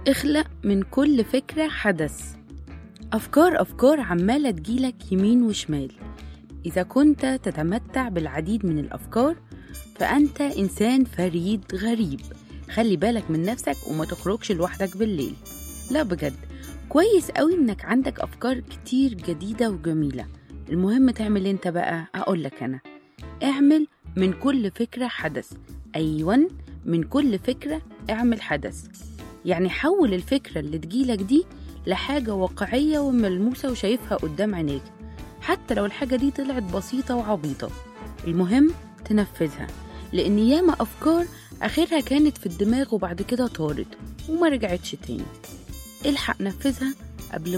اخلق من كل فكرة حدث أفكار أفكار عمالة تجيلك يمين وشمال إذا كنت تتمتع بالعديد من الأفكار فأنت إنسان فريد غريب خلي بالك من نفسك وما تخرجش لوحدك بالليل لا بجد كويس قوي إنك عندك أفكار كتير جديدة وجميلة المهم تعمل انت بقى أقولك أنا اعمل من كل فكرة حدث أيوة من كل فكرة اعمل حدث يعني حول الفكرة اللي تجيلك دي لحاجة واقعية وملموسة وشايفها قدام عينيك حتى لو الحاجة دي طلعت بسيطة وعبيطة المهم تنفذها لأن ياما أفكار آخرها كانت في الدماغ وبعد كده طارت وما رجعتش تاني الحق نفذها قبل